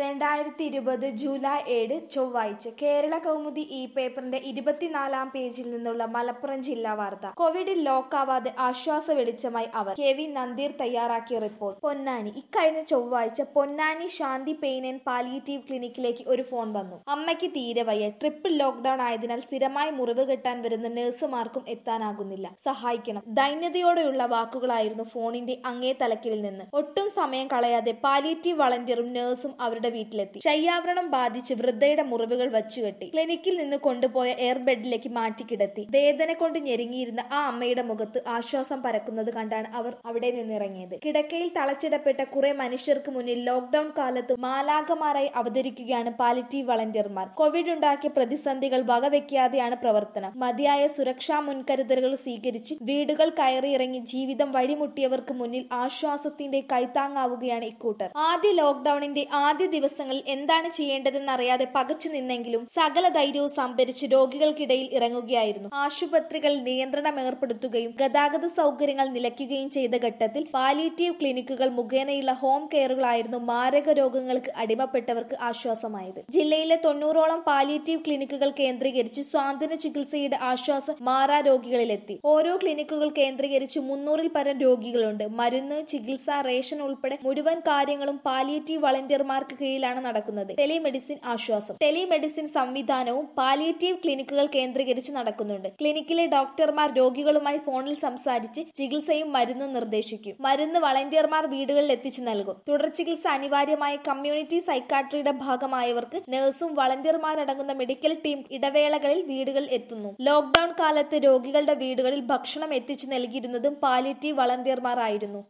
രണ്ടായിരത്തി ഇരുപത് ജൂലൈ ഏഴ് ചൊവ്വാഴ്ച കേരള കൗമുദി ഈ പേപ്പറിന്റെ ഇരുപത്തിനാലാം പേജിൽ നിന്നുള്ള മലപ്പുറം ജില്ലാ വാർത്ത കോവിഡിൽ ലോക്കാവാതെ ആശ്വാസ വെളിച്ചമായി അവർ കെ വി നന്ദീർ തയ്യാറാക്കിയ റിപ്പോർട്ട് പൊന്നാനി ഇക്കഴിഞ്ഞ ചൊവ്വാഴ്ച Ponnani Shanthi pain and palliative ക്ലിനിക്കിലേക്ക് ഒരു ഫോൺ വന്നു അമ്മയ്ക്ക് തീരെ വയ്യ ട്രിപ്പിൾ ലോക്ക്ഡൌൺ ആയതിനാൽ സ്ഥിരമായി മുറിവ് കെട്ടാൻ വരുന്ന നഴ്സുമാർക്കും എത്താനാകുന്നില്ല സഹായിക്കണം ദൈന്യതയോടെയുള്ള വാക്കുകളായിരുന്നു ഫോണിന്റെ അങ്ങേ തലക്കിൽ നിന്ന് ഒട്ടും സമയം കളയാതെ പാലിയേറ്റീവ് വളണ്ടിയറും നഴ്സും അവരുടെ വീട്ടിലെത്തി ശയ്യാവരണം ബാധിച്ച് വൃദ്ധയുടെ മുറിവുകൾ വച്ചുകെട്ടി ക്ലിനിക്കിൽ നിന്ന് കൊണ്ടുപോയ എയർ ബെഡിലേക്ക് മാറ്റി കിടത്തി വേദന കൊണ്ട് ഞെരുങ്ങിയിരുന്ന ആ അമ്മയുടെ മുഖത്ത് ആശ്വാസം പരക്കുന്നത് കണ്ടാണ് അവർ അവിടെ നിന്നിറങ്ങിയത് കിടക്കയിൽ തളച്ചിടപ്പെട്ട കുറെ മനുഷ്യർക്ക് മുന്നിൽ ലോക്ക്ഡൌൺ കാലത്ത് മാലാകമാരായി അവതരിക്കുകയാണ് പാലിറ്റീവ് വളണ്ടിയർമാർ കോവിഡ് ഉണ്ടാക്കിയ പ്രതിസന്ധികൾ വകവെക്കാതെയാണ് പ്രവർത്തനം മതിയായ സുരക്ഷാ മുൻകരുതലുകൾ സ്വീകരിച്ച് വീടുകൾ കയറിയിറങ്ങി ജീവിതം വഴിമുട്ടിയവർക്ക് മുന്നിൽ ആശ്വാസത്തിന്റെ കൈത്താങ്ങാവുകയാണ് ഇക്കൂട്ടർ ആദ്യ ലോക്ക്ഡൌണിന്റെ ആദ്യ ദിവസങ്ങളിൽ എന്താണ് ചെയ്യേണ്ടതെന്നറിയാതെ പകച്ചു നിന്നെങ്കിലും സകല ധൈര്യവും സംഭരിച്ച് രോഗികൾക്കിടയിൽ ഇറങ്ങുകയായിരുന്നു ആശുപത്രികളിൽ നിയന്ത്രണം ഏർപ്പെടുത്തുകയും ഗതാഗത സൗകര്യങ്ങൾ നിലയ്ക്കുകയും ചെയ്ത ഘട്ടത്തിൽ പാലിയേറ്റീവ് ക്ലിനിക്കുകൾ മുഖേനയുള്ള ഹോം കെയറുകളായിരുന്നു മാരക രോഗങ്ങൾക്ക് അടിമപ്പെട്ടവർക്ക് ആശ്വാസമായത് ജില്ലയിലെ തൊണ്ണൂറോളം പാലിയേറ്റീവ് ക്ലിനിക്കുകൾ കേന്ദ്രീകരിച്ച് സ്വാതന്ത്ര്യ ചികിത്സയുടെ ആശ്വാസം മാറാ രോഗികളിലെത്തി ഓരോ ക്ലിനിക്കുകൾ കേന്ദ്രീകരിച്ച് മുന്നൂറിൽ പരം രോഗികളുണ്ട് മരുന്ന് ചികിത്സ റേഷൻ ഉൾപ്പെടെ മുഴുവൻ കാര്യങ്ങളും പാലിയേറ്റീവ് വളണ്ടിയർമാർക്ക് കീഴിലാണ് നടക്കുന്നത് ടെലിമെഡിസിൻ ആശ്വാസം ടെലിമെഡിസിൻ സംവിധാനവും പാലിയേറ്റീവ് ക്ലിനിക്കുകൾ കേന്ദ്രീകരിച്ച് നടക്കുന്നുണ്ട് ക്ലിനിക്കിലെ ഡോക്ടർമാർ രോഗികളുമായി ഫോണിൽ സംസാരിച്ച് ചികിത്സയും മരുന്നും നിർദ്ദേശിക്കും മരുന്ന് വളണ്ടിയർമാർ വീടുകളിൽ എത്തിച്ചു നൽകും തുടർ ചികിത്സ അനിവാര്യമായ കമ്മ്യൂണിറ്റി സൈക്കാട്രിയുടെ ഭാഗമായവർക്ക് നഴ്സും വളണ്ടിയർമാരടങ്ങുന്ന മെഡിക്കൽ ടീം ഇടവേളകളിൽ വീടുകളിൽ എത്തുന്നു ലോക്ഡൌൺ കാലത്ത് രോഗികളുടെ വീടുകളിൽ ഭക്ഷണം എത്തിച്ചു നൽകിയിരുന്നതും പാലിയേറ്റീവ് വളണ്ടിയർമാർ ആയിരുന്നു